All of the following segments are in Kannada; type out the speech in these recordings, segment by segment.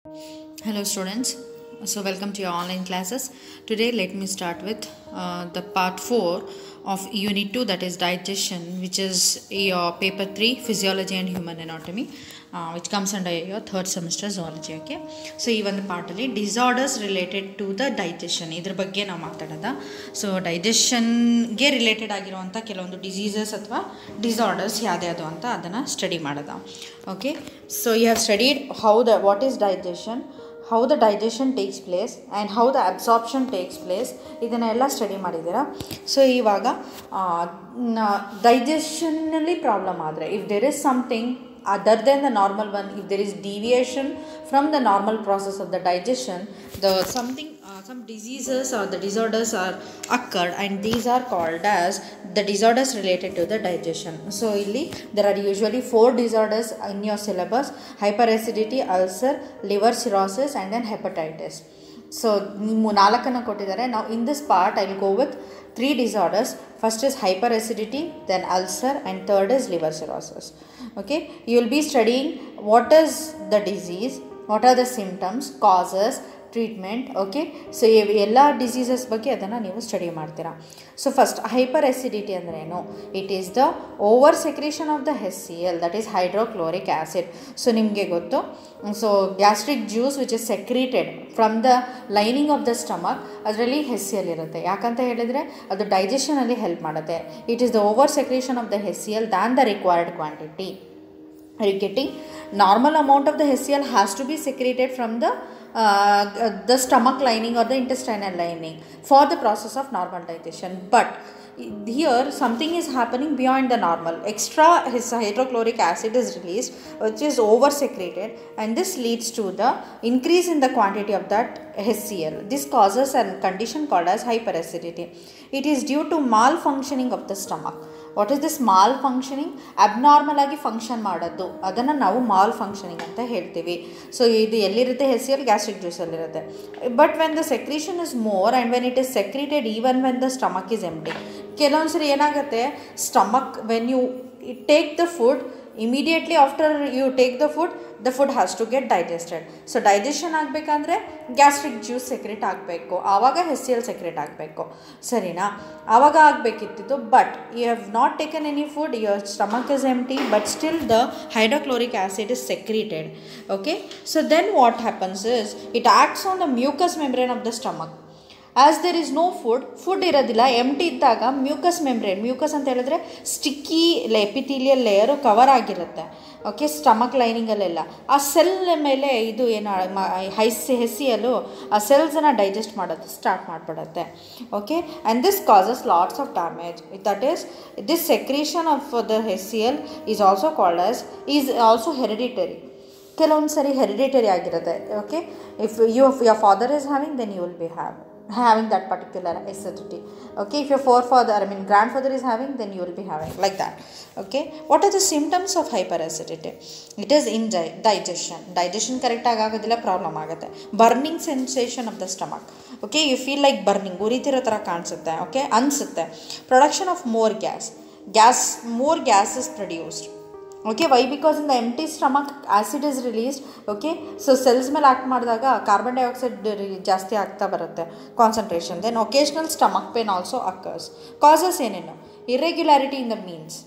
Hello students, so welcome to your online classes. Today let me start with uh, the part 4 of unit 2 that is digestion which is your paper 3 physiology and human anatomy uh, which comes under your third semester zoology okay so ಈ ಒಂದು ಪಾರ್ಟಲ್ಲಿ disorders related to the digestion ಇದ್ರ ಬಗ್ಗೆ ನಾವು ಮಾತಾಡೋದ ಸೊ ಡೈಜೆಷನ್ಗೆ ರಿಲೇಟೆಡ್ ಆಗಿರುವಂಥ ಕೆಲವೊಂದು ಡಿಸೀಸಸ್ ಅಥವಾ ಡಿಸಾರ್ಡರ್ಸ್ ಯಾವ್ದ್ಯಾವುದು ಅಂತ ಅದನ್ನು ಸ್ಟಡಿ ಮಾಡೋದ okay so you have studied how the what is digestion how the digestion takes place and how the absorption takes place ಇದನ್ನೆಲ್ಲ ಸ್ಟಡಿ ಮಾಡಿದ್ದೀರಾ ಸೊ ಇವಾಗ ಡೈಜೆಷನ್ನಲ್ಲಿ ಪ್ರಾಬ್ಲಮ್ ಆದರೆ if there is something other then the normal one if there is deviation from the normal process of the digestion the something some diseases or the disorders are occurred and these are called as the disorders related to the digestion so illi there are usually four disorders in your syllabus hyperacidity ulcer liver cirrhosis and then hepatitis so ನಿಮ್ಮ ನಾಲ್ಕನ್ನು ಕೊಟ್ಟಿದ್ದಾರೆ ನಾವು in this part I will go with three disorders first is hyper acidity then ulcer and third is liver cirrhosis okay you will be studying what is the disease what are the symptoms causes treatment okay so ಎಲ್ಲ ಡಿಸೀಸಸ್ ಬಗ್ಗೆ ಅದನ್ನು ನೀವು ಸ್ಟಡಿ ಮಾಡ್ತೀರಾ ಸೊ ಫಸ್ಟ್ ಹೈಪರ್ ಎಸಿಡಿಟಿ ಅಂದ್ರೇನು it is the over secretion of the H C L that is hydrochloric acid so ನಿಮಗೆ ಗೊತ್ತು so gastric juice which is secreted from the lining of the stomach ಅದರಲ್ಲಿ ಹೆಸ್ ಸಿ ಎಲ್ ಇರುತ್ತೆ ಯಾಕಂತ ಹೇಳಿದರೆ ಅದು ಡೈಜೆಷನಲ್ಲಿ ಹೆಲ್ಪ್ ಮಾಡುತ್ತೆ it is the over secretion of the H C L than the required quantity are you getting normal amount of the HCl has to be secreted from the uh, the stomach lining or the intestinal lining for the process of normal digestion but here something is happening beyond the normal extra hydrochloric acid is released which is over secreted and this leads to the increase in the quantity of that HCl this causes a condition called as hyperacidity it is due to malfunctioning of the stomach what is this malfunctioning abnormal ಆಗಿ ಫಂಕ್ಷನ್ ಮಾಡೋದು ಅದನ್ನು ನಾವು ಮಾಲ್ ಫಂಕ್ಷನಿಂಗ್ ಅಂತ ಹೇಳ್ತೀವಿ ಸೊ ಇದು ಎಲ್ಲಿರುತ್ತೆ ಹೆಸಿಯಲ್ಲಿ ಗ್ಯಾಸ್ಟ್ರಿಕ್ ಜ್ಯೂಸಲ್ಲಿರುತ್ತೆ but when the secretion is more and when it is secreted even when the stomach is empty ಕೆಲವೊಂದು ಸರಿ ಏನಾಗುತ್ತೆ stomach when you take the food immediately after you take the food the food has to get digested so digestion ಆಗಬೇಕಂದ್ರೆ ಗ್ಯಾಸ್ಟ್ರಿಕ್ ಜ್ಯೂಸ್ ಸೆಕ್ರೆಟ್ ಆಗಬೇಕು ಆವಾಗ ಹೆಸಿಯಲ್ ಸೆಕ್ರೆಟ್ ಆಗಬೇಕು ಸರಿನಾ ಆವಾಗ ಆಗಬೇಕಿತ್ತು but you have not taken any food your stomach is empty but still the hydrochloric acid is secreted okay so then what happens is it acts on the mucous membrane of the stomach as there is no food food ಇರೋದಿಲ್ಲ ಎಂಟಿ ಇದ್ದಾಗ ಮ್ಯೂಕಸ್ ಮೆಮ್ರೇನ್ ಮ್ಯೂಕಸ್ ಅಂತ ಹೇಳಿದ್ರೆ ಸ್ಟಿಕ್ಕಿ ಎಪಿಥೀಲಿಯಲ್ ಲೇಯರು ಕವರ್ ಆಗಿರುತ್ತೆ ಓಕೆ ಸ್ಟಮಕ್ ಲೈನಿಂಗಲ್ಲೆಲ್ಲ ಆ ಸೆಲ್ ಮೇಲೆ ಇದು ಏನು ಹೈಸ್ ಹೆಸಿಯಲು ಆ ಸೆಲ್ಸನ್ನು ಡೈಜೆಸ್ಟ್ ಮಾಡೋದು ಸ್ಟಾರ್ಟ್ ಮಾಡಿಬಿಡುತ್ತೆ okay and this causes lots of damage that is this secretion of the ಹೆಸಿಯಲ್ is also called as is also hereditary ಕೆಲವೊಂದು ಸರಿ ಹೆರಿಡಿಟರಿ ಆಗಿರುತ್ತೆ okay if you your father is having then you will be have having that particular acidity okay if your forefather i mean grandfather is having then you will be having like that okay what are the symptoms of hyperacidity it is indigestion digestion correct ಆಗೋದಿಲ್ಲ ಪ್ರಾಬ್ಲಮ್ ಆಗುತ್ತೆ burning sensation of the stomach okay you feel like burning ಉರಿತಿರೋ ಥರ ಕಾಣಿಸುತ್ತೆ ಓಕೆ ಅನಿಸುತ್ತೆ production of more gas gas more gas is produced okay why because in the empty stomach acid is released okay so cells ಮೇಲೆ ಆ್ಯಕ್ಟ್ ಮಾಡಿದಾಗ ಕಾರ್ಬನ್ ಡೈಆಕ್ಸೈಡ್ ಜಾಸ್ತಿ ಆಗ್ತಾ ಬರುತ್ತೆ concentration then occasional stomach pain also occurs causes ಏನೇನು irregularity in the means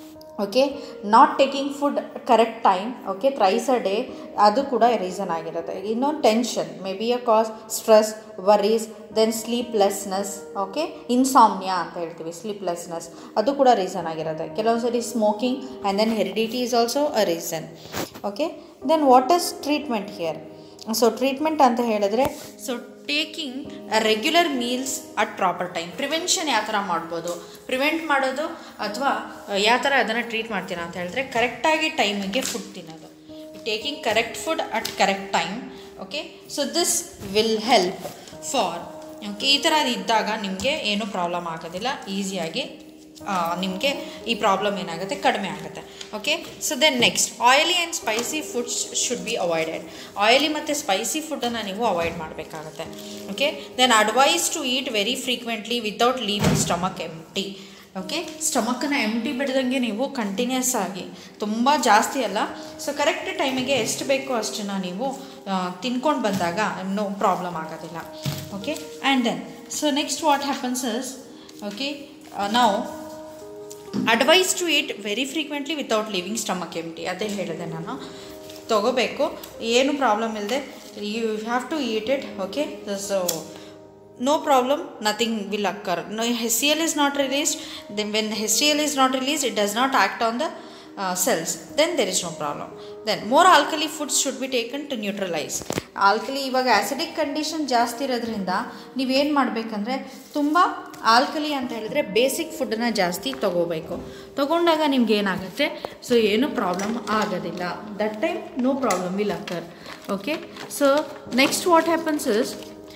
okay not taking food correct time okay thrice a day ಅದು ಕೂಡ ರೀಸನ್ ಆಗಿರುತ್ತೆ ಇನ್ನೊಂದು tension may be a cause stress worries then sleeplessness okay insomnia ಅಂತ ಹೇಳ್ತೀವಿ ಸ್ಲೀಪ್ಲೆಸ್ನೆಸ್ ಅದು ಕೂಡ ರೀಸನ್ ಆಗಿರುತ್ತೆ ಕೆಲವೊಂದು ಸರಿ smoking and then heredity is also a reason okay then what is treatment here so treatment ಅಂತ ಹೇಳಿದ್ರೆ so taking regular meals at proper time prevention ಯಾವ ಥರ ಮಾಡ್ಬೋದು ಪ್ರಿವೆಂಟ್ ಮಾಡೋದು ಅಥವಾ ಯಾವ ಥರ ಅದನ್ನು ಟ್ರೀಟ್ ಮಾಡ್ತೀರಾ ಅಂತ ಹೇಳಿದ್ರೆ ಕರೆಕ್ಟಾಗಿ ಟೈಮಿಗೆ ಫುಡ್ ತಿನ್ನೋದು taking correct food at correct time okay so this will help for okay ಈ ಥರ ಇದ್ದಾಗ ನಿಮಗೆ ಏನೂ ಪ್ರಾಬ್ಲಮ್ ಆಗೋದಿಲ್ಲ ಈಸಿಯಾಗಿ ನಿಮಗೆ ಈ ಪ್ರಾಬ್ಲಮ್ ಏನಾಗುತ್ತೆ ಕಡಿಮೆ ಆಗುತ್ತೆ okay so then next oily and spicy foods should be avoided oily ಮತ್ತು ಸ್ಪೈಸಿ ಫುಡ್ಡನ್ನು ನೀವು ಅವಾಯ್ಡ್ ಮಾಡಬೇಕಾಗತ್ತೆ okay then advise to eat very frequently without leaving stomach empty okay ಸ್ಟಮಕ್ಕನ್ನು ಎಂಟಿ ಬಿಡ್ದಂಗೆ ನೀವು ಕಂಟಿನ್ಯೂಸ್ ಆಗಿ ತುಂಬ ಜಾಸ್ತಿ ಅಲ್ಲ ಸೊ ಕರೆಕ್ಟ್ ಟೈಮಿಗೆ ಎಷ್ಟು ಬೇಕೋ ಅಷ್ಟನ್ನು ನೀವು ತಿನ್ಕೊಂಡು ಬಂದಾಗ ನೋ ಪ್ರಾಬ್ಲಮ್ ಆಗೋದಿಲ್ಲ okay and then so next what happens is okay ನಾವು advise to eat very frequently without leaving stomach empty ಅದೇ ಹೇಳಿದೆ ನಾನು ತೊಗೋಬೇಕು ಏನು ಪ್ರಾಬ್ಲಮ್ ಇಲ್ಲದೆ you have to eat it okay so no problem nothing will occur no hcl is not released then when hcl is not released it does not act on the uh, cells then there is no problem then more alkali foods should be taken to neutralize alkali ಇವಾಗ ಆ್ಯಸಿಡಿಕ್ ಕಂಡೀಷನ್ ಜಾಸ್ತಿ ಇರೋದ್ರಿಂದ ನೀವೇನು ಮಾಡಬೇಕಂದ್ರೆ ತುಂಬ ಆಲ್ಕಲಿ ಅಂತ ಹೇಳಿದ್ರೆ ಬೇಸಿಕ್ ಫುಡ್ಡನ್ನ ಜಾಸ್ತಿ ತೊಗೋಬೇಕು ತೊಗೊಂಡಾಗ ನಿಮ್ಗೆ ಏನಾಗುತ್ತೆ ಸೊ ಏನು ಪ್ರಾಬ್ಲಮ್ ಆಗೋದಿಲ್ಲ that time no problem will occur okay so next what happens is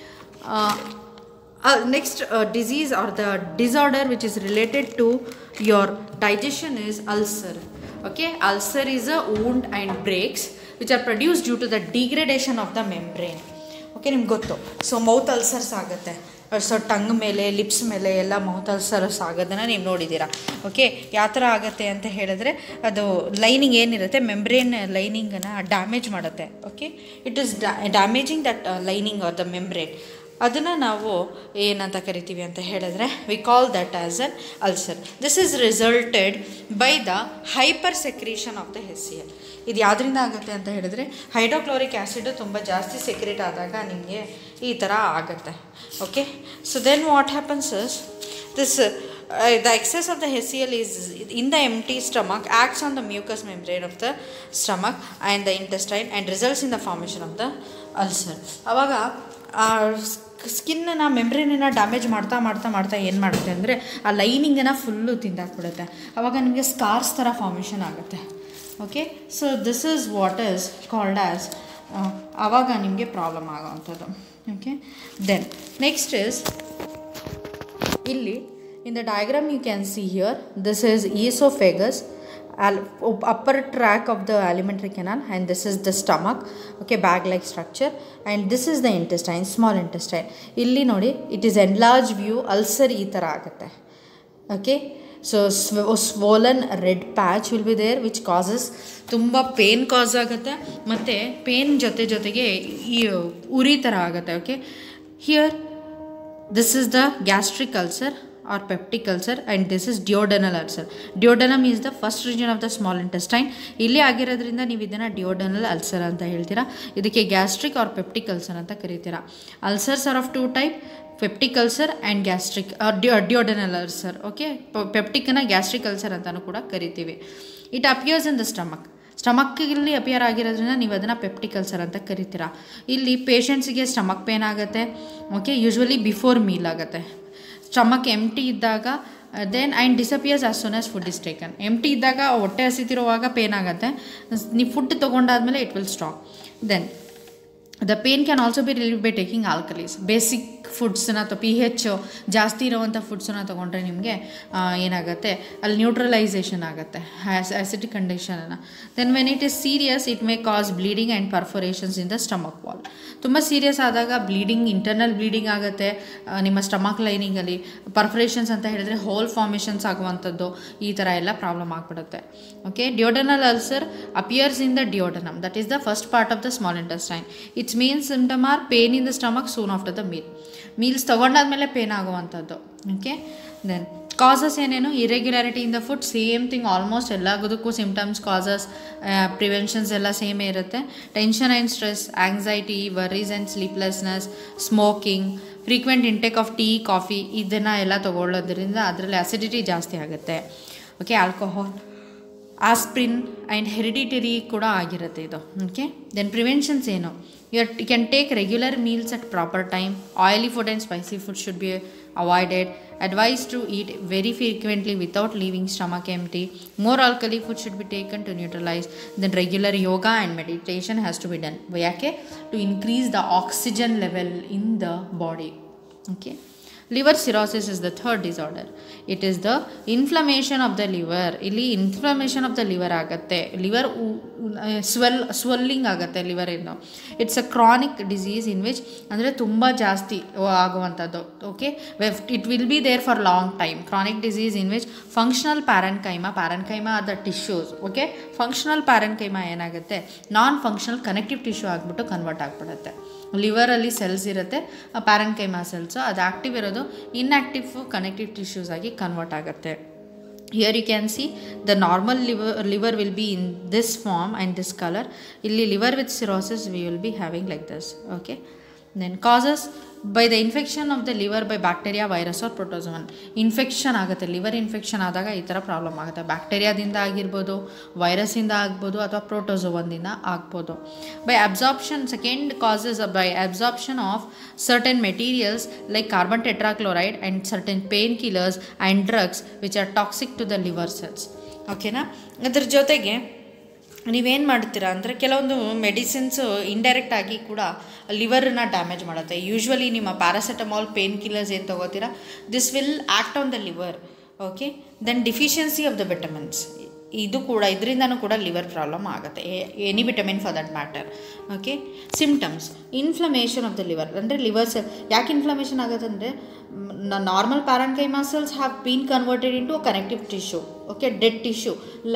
uh, next uh, disease or the disorder which is related to your digestion is ulcer okay ulcer is a wound and breaks which are produced due to the degradation of the membrane okay ನಿಮ್ಗೆ ಗೊತ್ತು ಸೊ ಮೌತ್ ಅಲ್ಸರ್ಸ್ ಆಗುತ್ತೆ ಸೊ ಟಂಗ್ ಮೇಲೆ ಲಿಪ್ಸ್ ಮೇಲೆ ಎಲ್ಲ ಮೌತ್ ಅಲ್ಸರ್ಸ್ ಆಗೋದನ್ನು ನೀವು ನೋಡಿದ್ದೀರಾ ಓಕೆ ಯಾವ ಥರ ಆಗುತ್ತೆ ಅಂತ ಹೇಳಿದ್ರೆ ಅದು ಲೈನಿಂಗ್ ಏನಿರುತ್ತೆ ಮೆಂಬ್ರೇನ್ ಲೈನಿಂಗನ್ನು ಡ್ಯಾಮೇಜ್ ಮಾಡುತ್ತೆ okay it is damaging that lining or the membrane ಅದನ್ನು ನಾವು ಏನಂತ ಕರಿತೀವಿ ಅಂತ ಹೇಳಿದ್ರೆ we call that as an ulcer this is resulted by the hyper secretion of the H C L ಇದು ಯಾವುದರಿಂದ ಆಗುತ್ತೆ ಅಂತ ಹೇಳಿದ್ರೆ ಹೈಡ್ರೋಕ್ಲೋರಿಕ್ ಆ್ಯಸಿಡು ತುಂಬ ಜಾಸ್ತಿ ಸೆಕ್ರೇಟ್ ಆದಾಗ ನಿಮಗೆ ಈ ಥರ ಆಗುತ್ತೆ okay so then what happens this the excess of the HCl is in the empty stomach acts on the mucous membrane of the stomach and the intestine and results in the formation of the ulcer ಆವಾಗ ಸ್ಕಿನ್ನ ಮೆಮ್ಬ್ರೇನನ್ನು ಡ್ಯಾಮೇಜ್ ಮಾಡ್ತಾ ಮಾಡ್ತಾ ಮಾಡ್ತಾ ಏನು ಮಾಡುತ್ತೆ ಅಂದರೆ ಆ ಲೈನಿಂಗನ್ನು ಫುಲ್ಲು ತಿಂದಾಕ್ಬಿಡುತ್ತೆ ಆವಾಗ ನಿಮಗೆ ಸ್ಕಾರ್ಸ್ ಥರ ಫಾರ್ಮೇಷನ್ ಆಗುತ್ತೆ okay so this is what is called as ಆವಾಗ ನಿಮಗೆ ಪ್ರಾಬ್ಲಮ್ ಆಗೋವಂಥದ್ದು ಓಕೆ ದೆನ್ ನೆಕ್ಸ್ಟ್ ಈಸ್ ಇಲ್ಲಿ in the diagram you can see here this is esophagus al- upper track of the alimentary canal and this is the stomach okay bag like structure and this is the intestine small intestine ಇಲ್ಲಿ ನೋಡಿ it is enlarge view ulcer ಈ ಥರ ಆಗುತ್ತೆ okay so swollen red patch will be there which causes ತುಂಬ ಪೇನ್ ಕಾಸ್ ಆಗುತ್ತೆ ಮತ್ತು ಪೇನ್ ಜೊತೆ ಜೊತೆಗೆ ಈ ಉರಿ ಥರ ಆಗುತ್ತೆ okay here this is the gastric ulcer or peptic ulcer and this is duodenal ulcer duodenum is the first region of the small intestine ಇಲ್ಲಿ ಆಗಿರೋದ್ರಿಂದ ನೀವು ಇದನ್ನು ಡಿಯೋಡನಲ್ ಅಲ್ಸರ್ ಅಂತ ಹೇಳ್ತೀರಾ ಇದಕ್ಕೆ ಗ್ಯಾಸ್ಟ್ರಿಕ್ ಆರ್ ಪೆಪ್ಟಿಕ್ ಅಲ್ಸರ್ ಅಂತ ಕರಿತೀರಾ ulcers are of two type peptic ulcer and gastric duodenal ulcer okay ಪೆಪ್ಟಿಕ್ನ ಗ್ಯಾಸ್ಟ್ರಿಕ್ ಅಲ್ಸರ್ ಅಂತಲೂ ಕೂಡ ಕರಿತೀವಿ it appears in the stomach ಸ್ಟಮಕ್ಕಲ್ಲಿ ಅಪಿಯರ್ ಆಗಿರೋದ್ರಿಂದ ನೀವು ಅದನ್ನು ಪೆಪ್ಟಿಕ್ ಅಲ್ಸರ್ ಅಂತ ಕರಿತೀರಾ ಇಲ್ಲಿ ಪೇಷಂಟ್ಸಿಗೆ ಸ್ಟಮಕ್ ಪೇನ್ ಆಗುತ್ತೆ ಓಕೆ ಯೂಶ್ವಲಿ ಬಿಫೋರ್ ಮೀಲ್ ಆಗುತ್ತೆ ಸ್ಟಮಕ್ ಎಂಟಿ ಇದ್ದಾಗ then and disappears as soon as food is taken empty ಇದ್ದಾಗ ಹೊಟ್ಟೆ ಹಸಿತಿರುವಾಗ ಪೇನ್ ಆಗುತ್ತೆ ನೀವು ಫುಡ್ ತೊಗೊಂಡಾದ್ಮೇಲೆ it will stop then the pain can also be relieve by taking alkalis basic ಫುಡ್ಸನ್ನ ಅಥವಾ ಪಿ ಹೆಚ್ ಜಾಸ್ತಿ ಇರುವಂಥ ಫುಡ್ಸನ್ನ ತೊಗೊಂಡ್ರೆ ನಿಮಗೆ ಏನಾಗುತ್ತೆ ಅಲ್ಲಿ ನ್ಯೂಟ್ರಲೈಸೇಷನ್ ಆಗುತ್ತೆ ಆ್ಯಸಿಡಿಕ್ ಕಂಡೀಷನನ್ನು then when it is serious it may cause bleeding and perforations in the stomach wall ತುಂಬ ಸೀರಿಯಸ್ ಆದಾಗ ಬ್ಲೀಡಿಂಗ್ ಇಂಟರ್ನಲ್ ಬ್ಲೀಡಿಂಗ್ ಆಗುತ್ತೆ ನಿಮ್ಮ ಸ್ಟಮಕ್ ಲೈನಿಂಗಲ್ಲಿ ಪರ್ಫೊರೇಷನ್ಸ್ ಅಂತ ಹೇಳಿದ್ರೆ ಹೋಲ್ ಫಾರ್ಮೇಷನ್ಸ್ ಆಗುವಂಥದ್ದು ಈ ಥರ ಎಲ್ಲ ಪ್ರಾಬ್ಲಮ್ ಆಗಿಬಿಡುತ್ತೆ okay duodenal ulcer appears in the duodenum that is the first part of the small intestine its main symptom are pain in the stomach soon after the meal meals ತೊಗೊಂಡಾದ್ಮೇಲೆ ಪೇನ್ ಆಗುವಂಥದ್ದು ಓಕೆ ದೆನ್ ಕಾಸಸ್ ಏನೇನು irregularity in the food same thing almost ಎಲ್ಲದಕ್ಕೂ ಸಿಮ್ಟಮ್ಸ್ ಕಾಸಸ್ ಪ್ರಿವೆನ್ಷನ್ಸ್ ಎಲ್ಲ ಸೇಮೇ ಇರುತ್ತೆ tension and stress anxiety worries and sleeplessness smoking frequent intake of tea coffee ಇದನ್ನು ಎಲ್ಲ ತೊಗೊಳ್ಳೋದ್ರಿಂದ ಅದರಲ್ಲಿ ಅಸಿಡಿಟಿ ಜಾಸ್ತಿ ಆಗುತ್ತೆ okay alcohol aspirin and hereditary ಕೂಡ ಆಗಿರುತ್ತೆ ಇದು ಓಕೆ ದೆನ್ ಪ್ರಿವೆನ್ಷನ್ಸ್ ಏನು you you can take regular meals at proper time oily food and spicy food should be avoided advised to eat very frequently without leaving stomach empty more alkali food should be taken to neutralize then regular yoga and meditation has to be done ಯಾಕೆ to increase the oxygen level in the body okay liver cirrhosis is the third disorder it is the inflammation of the liver ಇಲ್ಲಿ ಇನ್ಫ್ಲಮೇಷನ್ ಆಫ್ ದ ಲಿವರ್ ಆಗುತ್ತೆ ಲಿವರ್ ಸ್ವೆಲ್ ಸ್ವೆಲ್ಲಿಂಗ್ ಆಗುತ್ತೆ ಲಿವರಿಂದ it's a chronic disease in which ಅಂದರೆ ತುಂಬ ಜಾಸ್ತಿ ಆಗುವಂಥದ್ದು okay it will be there for long time chronic disease in which functional parenchyma parenchyma are the tissues okay functional parenchyma ಏನಾಗುತ್ತೆ ನಾನ್ ಫಂಕ್ಷನಲ್ ಕನೆಕ್ಟಿವ್ ಟಿಶ್ಯೂ ಆಗಿಬಿಟ್ಟು ಕನ್ವರ್ಟ್ ಆಗಿಬಿಡುತ್ತೆ ಲಿವರಲ್ಲಿ ಸೆಲ್ಸ್ ಇರುತ್ತೆ ಪ್ಯಾರನ್ಕೈಮಾ ಸೆಲ್ಸು ಅದು ಆ್ಯಕ್ಟಿವ್ ಇರೋದು ಇನ್ಆ್ಯಕ್ಟಿವ್ ಕನೆಕ್ಟಿವ್ ಟಿಶ್ಯೂಸ್ ಆಗಿ ಕನ್ವರ್ಟ್ ಆಗುತ್ತೆ here you can see the normal liver liver will be in this form and this colour ಇಲ್ಲಿ liver with cirrhosis we will be having like this okay then causes by the infection of the liver by bacteria virus or protozoan infection ಆಗುತ್ತೆ ಲಿವರ್ ಇನ್ಫೆಕ್ಷನ್ ಆದಾಗ ಈ ಥರ ಪ್ರಾಬ್ಲಮ್ ಆಗುತ್ತೆ ಬ್ಯಾಕ್ಟೀರಿಯಾದಿಂದ ಆಗಿರ್ಬೋದು ವೈರಸ್ಸಿಂದ ಆಗ್ಬೋದು ಅಥವಾ ಪ್ರೋಟೋಸೋವನ್ದಿಂದ ಆಗ್ಬೋದು by absorption second causes by absorption of certain materials like carbon tetrachloride and certain pain killers and drugs which are toxic to the liver cells ಓಕೆನಾ ಅದ್ರ ಜೊತೆಗೆ ನೀವೇನು ಮಾಡ್ತೀರಾ ಅಂದರೆ ಕೆಲವೊಂದು ಮೆಡಿಸಿನ್ಸು ಇಂಡೈರೆಕ್ಟ್ ಆಗಿ ಕೂಡ ಲಿವರನ್ನ ಡ್ಯಾಮೇಜ್ ಮಾಡುತ್ತೆ ಯೂಶ್ವಲಿ ನಿಮ್ಮ ಪ್ಯಾರಾಸೆಟಮಾಲ್ ಪೇನ್ ಕಿಲ್ಲರ್ಸ್ ಏನು ತೊಗೋತೀರಾ this will act on the liver okay then deficiency of the vitamins ಇದು ಕೂಡ ಇದರಿಂದನೂ ಕೂಡ ಲಿವರ್ ಪ್ರಾಬ್ಲಮ್ ಆಗುತ್ತೆ any vitamin for that matter okay symptoms inflammation of the liver ಅಂದರೆ ಲಿವರ್ ಸೆಲ್ ಯಾಕೆ ಇನ್ಫ್ಲಮೇಷನ್ ಆಗುತ್ತೆ ಅಂದರೆ normal parenchyma cells have been converted into a connective tissue okay dead tissue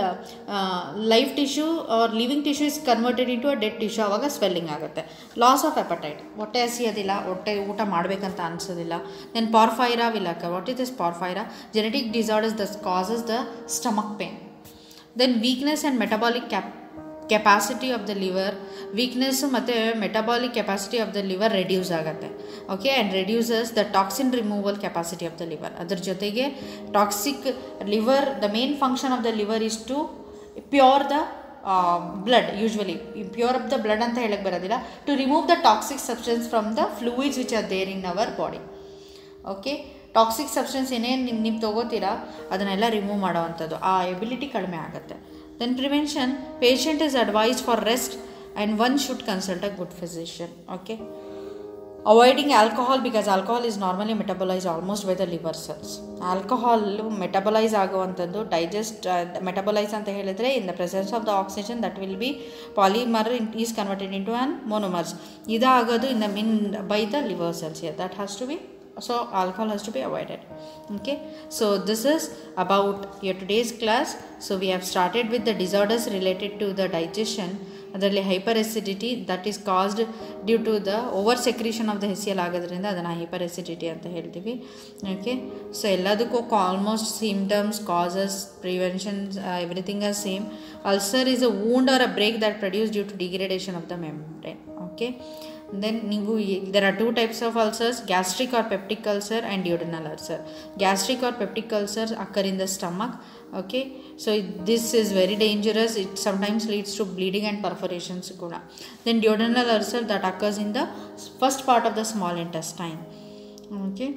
life tissue are living tissue is converted into a dead tissue ಆವಾಗ ಸ್ವೆಲ್ಲಿಂಗ್ ಆಗುತ್ತೆ ಲಾಸ್ ಆಫ್ ಎಪಟೈಟ್ ಹೊಟ್ಟೆ ಹಸಿಯೋದಿಲ್ಲ ಹೊಟ್ಟೆ ಊಟ ಮಾಡಬೇಕಂತ ಅನಿಸೋದಿಲ್ಲ ದೆನ್ ಪಾರ್ಫೈರಾ ವಿಲಕ what is this porphyria genetic disorders thus causes the stomach pain then weakness and metabolic cap capacity of the liver weakness ಮತ್ತು metabolic capacity of the liver reduce ಆಗುತ್ತೆ okay and reduces the toxin removal capacity of the liver ಅದ್ರ ಜೊತೆಗೆ toxic liver the main function of the liver is to pure the blood usually pure of the blood ಅಂತ ಹೇಳಕ್ಕೆ ಬರೋದಿಲ್ಲ to remove the toxic substance from the fluids which are there in our body okay toxic substance ಏನೇನು ನೀವು ನೀವು ತೊಗೋತೀರಾ ಅದನ್ನೆಲ್ಲ ರಿಮೂವ್ ಮಾಡೋವಂಥದ್ದು ಆ ಎಬಿಲಿಟಿ ಕಡಿಮೆ ಆಗುತ್ತೆ then prevention patient is advise for rest and one should consult a good physician okay avoiding alcohol because alcohol is normally metabolize almost by the liver cells alcohol metabolize ಆಗುವಂಥದ್ದು ಡೈಜೆಸ್ಟ್ ಮೆಟಬಲೈಸ್ ಅಂತ ಹೇಳಿದರೆ in the presence of the oxygen that will be polymer is converted into an monomers ಇದಾಗೋದು ಇನ್ ದ ಮಿನ್ by the liver cells here that has to be so alcohol has to be avoided okay so this is about your today's class so we have started with the disorders related to the digestion ಅದರಲ್ಲಿ hyper acidity that is caused due to the over secretion of the HCl ಆಗೋದ್ರಿಂದ ಅದನ್ನು ಹೈಪರ್ ಎಸಿಡಿಟಿ ಅಂತ ಹೇಳ್ತೀವಿ ಓಕೆ ಸೊ ಎಲ್ಲದಕ್ಕೂ almost symptoms causes preventions everything are same ulcer is a wound or a break that produce due to degradation of the membrane okay then ನೀವು there are two types of ulcers gastric or peptic ulcer and duodenal ulcer gastric or peptic ulcers occur in the stomach okay so this is very dangerous it sometimes leads to bleeding and perforations ಕೂಡ then duodenal ulcer that occurs in the first part of the small intestine okay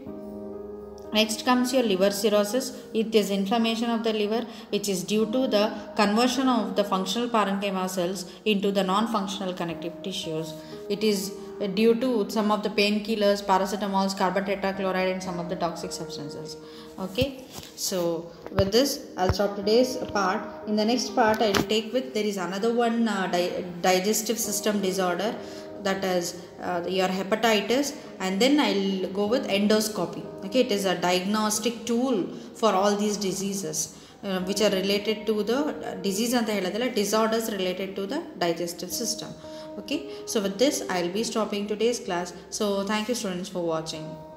Next comes your liver cirrhosis. It is inflammation of the liver which is due to the conversion of the functional parenchyma cells into the non-functional connective tissues. It is due to some of the painkillers, paracetamols, carbon tetrachloride and some of the toxic substances. Okay. So with this I'll stop today's part. In the next part I'll take with there is another one uh, di- digestive system disorder that is uh, your hepatitis and then I'll go with endoscopy. Okay, it is a diagnostic tool for all these diseases uh, which are related to the uh, disease and the disorders related to the digestive system. Okay, so with this I'll be stopping today's class. So thank you students for watching.